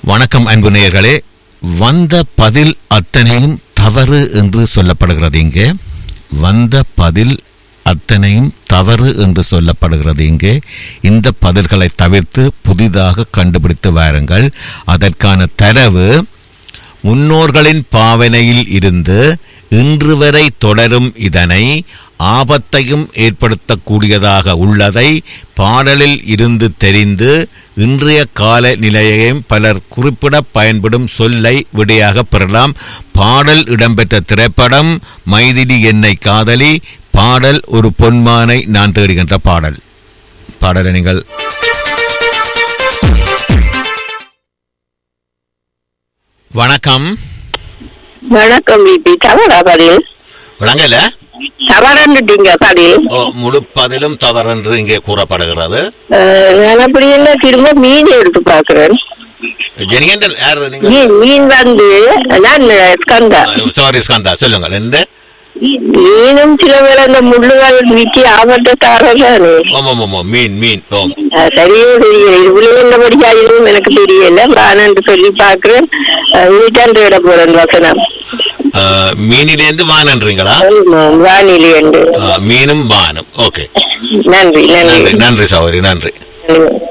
வணக்கம் அன்பு நேயர்களே வந்த பதில் அத்தனையும் தவறு என்று சொல்லப்படுகிறது இங்கே வந்த பதில் அத்தனையும் தவறு என்று சொல்லப்படுகிறது இங்கே இந்த பதில்களை தவிர்த்து புதிதாக கண்டுபிடித்து வாருங்கள் அதற்கான தரவு முன்னோர்களின் பாவனையில் இருந்து இன்று வரை தொடரும் இதனை ஆபத்தையும் ஏற்படுத்தக்கூடியதாக உள்ளதை பாடலில் இருந்து தெரிந்து இன்றைய கால நிலையையும் பலர் குறிப்பிட பயன்படும் சொல்லை விடையாக பெறலாம் பாடல் இடம்பெற்ற திரைப்படம் மைதிலி என்னை காதலி பாடல் ஒரு பொன்மானை நான் தேடுகின்ற பாடல் பாடலை நீங்கள் வணக்கம் வணக்கம் பிபி தவறா பதில் விளங்கல தவறன்னுட்டீங்க பதில் ஓ, முழு பதிலும் தவறென்று இங்கே கூறப்படுகிறது அஹ், நான் அப்படி என்ன திரும்ப மீன் எடுத்து பாக்குறேன் ஜெனிகண்டல் யார் நீங்க மீன் மீன் வந்து நான் ஸ்கந்தா சாரி ஸ்கந்தா சொல்லுங்கள் எந்த மீனும் சில வேளை அந்த முள்ளுகள் விக்கி ஆபத்தை தாரதானே ஓம் ஓம் ஓம் ஓம், மீன் மீன் ஓம் அஹ், சரியே தெரியல இது விழுந்தபடியா இதுவும் எனக்கு தெரியல வானன்று சொல்லி பாக்குறேன் வீட்டாண்டு விட போறேன் வசனம் ஆ, மீனிலேருந்து வானன்றீங்களா ஆமாம், வானிலை என்று ஆ, மீனும் வானம் ஓகே நன்றி நன்றி நன்றி நன்றி சௌரி நன்றி நன்றி